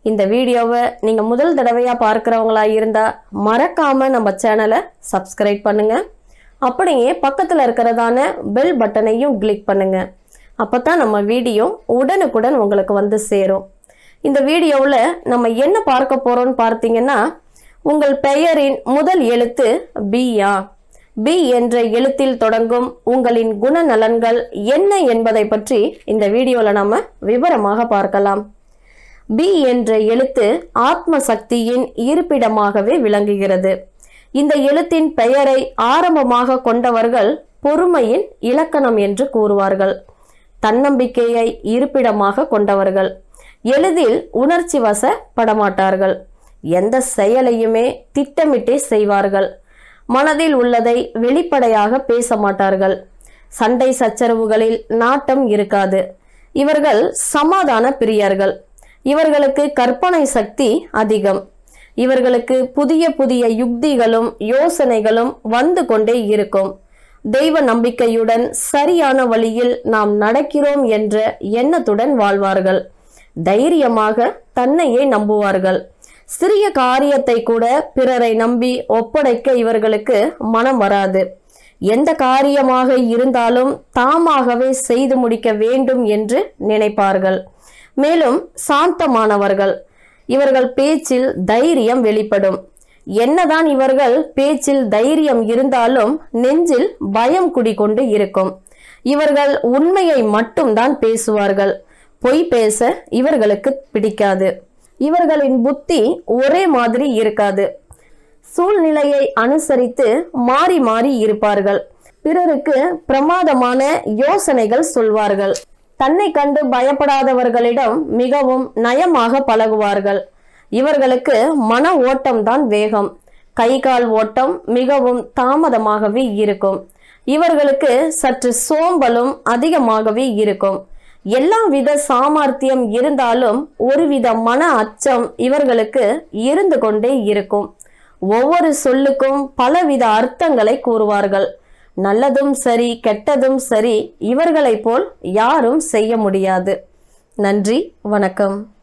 இந்த வீடியோவை நீங்க முதல் தடவையா பார்க்கறவங்களா இருந்தா மறக்காம நம்ம சேனலை சப்ஸ்கிரைப் பண்ணுங்க அப்படியே பக்கத்துல இருக்கிறதான பெல் பட்டனையும் கிளிக் பண்ணுங்க அப்பதான் நம்ம வீடியோ உடனுக்குடன் உங்களுக்கு வந்து சேரும் இந்த வீடியோவில் நம்ம என்ன பார்க்க போறோம்னு பார்த்தீங்கன்னா உங்கள் பெயரின் முதல் எழுத்து பியா பி என்ற எழுத்தில் தொடங்கும் உங்களின் குணநலன்கள் என்ன என்பதை பற்றி இந்த வீடியோவில் நம்ம விவரமாக பார்க்கலாம் பி என்ற எழுத்து ஆத்ம சக்தியின் இருப்பிடமாகவே விளங்குகிறது இந்த எழுத்தின் பெயரை ஆரம்பமாக கொண்டவர்கள் பொறுமையின் இலக்கணம் என்று கூறுவார்கள் தன்னம்பிக்கையை இருப்பிடமாக கொண்டவர்கள் எளிதில் உணர்ச்சி வசப்படமாட்டார்கள் எந்த செயலையுமே திட்டமிட்டே செய்வார்கள் மனதில் உள்ளதை வெளிப்படையாக பேச மாட்டார்கள் சண்டை சச்சரவுகளில் நாட்டம் இருக்காது இவர்கள் சமாதான பிரியர்கள் இவர்களுக்கு கற்பனை சக்தி அதிகம் இவர்களுக்கு புதிய புதிய யுக்திகளும் யோசனைகளும் வந்து கொண்டே இருக்கும் தெய்வ நம்பிக்கையுடன் சரியான வழியில் நாம் நடக்கிறோம் என்ற எண்ணத்துடன் வாழ்வார்கள் தைரியமாக தன்னையே நம்புவார்கள் சிறிய காரியத்தை கூட பிறரை நம்பி ஒப்படைக்க இவர்களுக்கு மனம் வராது எந்த காரியமாக இருந்தாலும் தாமாகவே செய்து முடிக்க வேண்டும் என்று நினைப்பார்கள் மேலும் சாந்தமானவர்கள் இவர்கள் பேச்சில் தைரியம் வெளிப்படும் என்னதான் இவர்கள் பேச்சில் தைரியம் இருந்தாலும் நெஞ்சில் பயம் குடிகொண்டு இருக்கும் இவர்கள் உண்மையை மட்டும்தான் பேசுவார்கள் பொய் பேச இவர்களுக்கு பிடிக்காது இவர்களின் புத்தி ஒரே மாதிரி இருக்காது சூழ்நிலையை அனுசரித்து மாறி மாறி இருப்பார்கள் பிறருக்கு பிரமாதமான யோசனைகள் சொல்வார்கள் தன்னை கண்டு பயப்படாதவர்களிடம் மிகவும் நயமாக பழகுவார்கள் இவர்களுக்கு மன ஓட்டம்தான் வேகம் கை கால் ஓட்டம் மிகவும் தாமதமாகவே இருக்கும் இவர்களுக்கு சற்று சோம்பலும் அதிகமாகவே இருக்கும் எல்லா வித சாமர்த்தியம் இருந்தாலும் ஒருவித மன அச்சம் இவர்களுக்கு இருந்து கொண்டே இருக்கும் ஒவ்வொரு சொல்லுக்கும் பலவித அர்த்தங்களை கூறுவார்கள் நல்லதும் சரி கெட்டதும் சரி இவர்களைப் போல் யாரும் செய்ய முடியாது நன்றி வணக்கம்